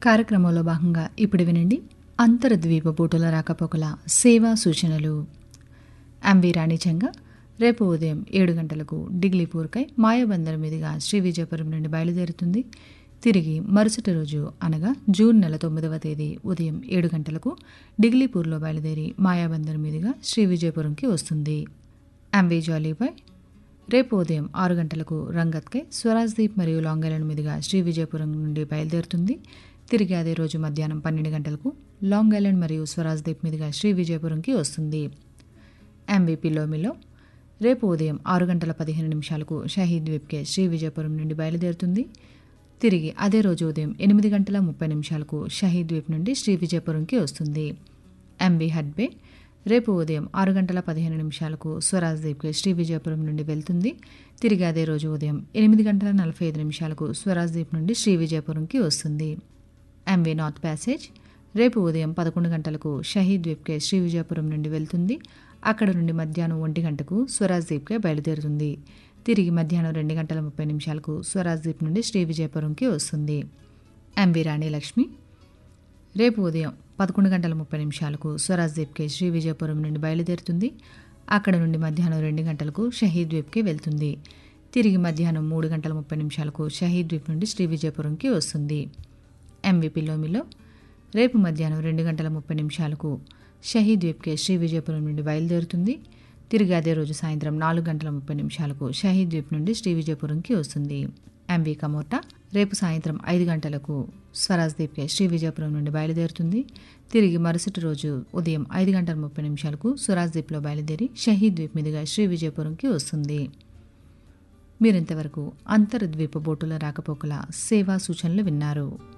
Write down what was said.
కార్యక్రమంలో భాగంగా ఇప్పుడు వినండి అంతర్ద్వీప బోటుల రాకపోకల సేవా సూచనలు ఎంవి రాణిచంగా రేపు ఉదయం ఏడు గంటలకు డిగ్లీపూర్కై మాయాబందర్ మీదుగా శ్రీ విజయపురం నుండి బయలుదేరుతుంది తిరిగి మరుసటి రోజు అనగా జూన్ నెల తొమ్మిదవ తేదీ ఉదయం ఏడు గంటలకు డిగ్లీపూర్లో బయలుదేరి మాయాబందర్ మీదుగా శ్రీ విజయపురంకి వస్తుంది ఎంవి జాలీపై రేపు ఉదయం ఆరు గంటలకు రంగత్కై స్వరాజ్దీప్ మరియు లాంగ్ ఐలాండ్ మీదుగా శ్రీ విజయపురం నుండి బయలుదేరుతుంది తిరిగి అదే రోజు మధ్యాహ్నం పన్నెండు గంటలకు లాంగ్ ఐలాండ్ మరియు స్వరాజ్దీప్ మీదుగా శ్రీ విజయపురంకి వస్తుంది ఎంవీపీ లోమిలో రేపు ఉదయం ఆరు గంటల పదిహేను నిమిషాలకు షహీద్ ద్వీప్కే శ్రీ విజయపురం నుండి బయలుదేరుతుంది తిరిగి అదే రోజు ఉదయం ఎనిమిది గంటల ముప్పై నిమిషాలకు షహీద్ ద్వీప్ నుండి శ్రీ విజయపురంకి వస్తుంది ఎంబీ హడ్బే రేపు ఉదయం ఆరు గంటల పదిహేను నిమిషాలకు స్వరాజ్ ద్వీప్కి శ్రీ విజయపురం నుండి వెళ్తుంది తిరిగి అదే రోజు ఉదయం ఎనిమిది గంటల నలభై ఐదు నిమిషాలకు స్వరాజ్ ద్వీప్ నుండి శ్రీ విజయపురంకి వస్తుంది ఎంవీ నార్త్ ప్యాసేజ్ రేపు ఉదయం పదకొండు గంటలకు షహీద్ ద్వీప్కే శ్రీ విజయపురం నుండి వెళ్తుంది అక్కడ నుండి మధ్యాహ్నం ఒంటి గంటకు స్వరాజ్ ద్వీప్కే బయలుదేరుతుంది తిరిగి మధ్యాహ్నం రెండు గంటల ముప్పై నిమిషాలకు స్వరాజ్ ద్వీప్ నుండి శ్రీ విజయపురంకి వస్తుంది ఎంవి రాణి లక్ష్మి రేపు ఉదయం పదకొండు గంటల ముప్పై నిమిషాలకు స్వరాజ్ ద్వీప్కి శ్రీ విజయపురం నుండి బయలుదేరుతుంది అక్కడ నుండి మధ్యాహ్నం రెండు గంటలకు షహీద్ ద్వీప్కి వెళ్తుంది తిరిగి మధ్యాహ్నం మూడు గంటల ముప్పై నిమిషాలకు షహీద్ ద్వీప్ నుండి శ్రీ విజయపురంకి వస్తుంది ఎంవిపి లోమిలో రేపు మధ్యాహ్నం రెండు గంటల ముప్పై నిమిషాలకు షహీద్ ద్వీప్కే శ్రీ విజయపురం నుండి బయలుదేరుతుంది తిరిగి అదే రోజు సాయంత్రం నాలుగు గంటల ముప్పై నిమిషాలకు షహీద్ ద్వీప్ నుండి శ్రీ విజయపురంకి వస్తుంది ఎంవి కమోటా రేపు సాయంత్రం ఐదు గంటలకు స్వరాజ్ ద్వీప్కే శ్రీ విజయపురం నుండి బయలుదేరుతుంది తిరిగి మరుసటి రోజు ఉదయం ఐదు గంటల ముప్పై నిమిషాలకు స్వరాజ్ ద్వీప్లో బయలుదేరి షహీద్ ద్వీప్ మీదుగా శ్రీ విజయపురంకి వస్తుంది మీరింతవరకు అంతర్ద్వీప బోటుల రాకపోకల సేవా సూచనలు విన్నారు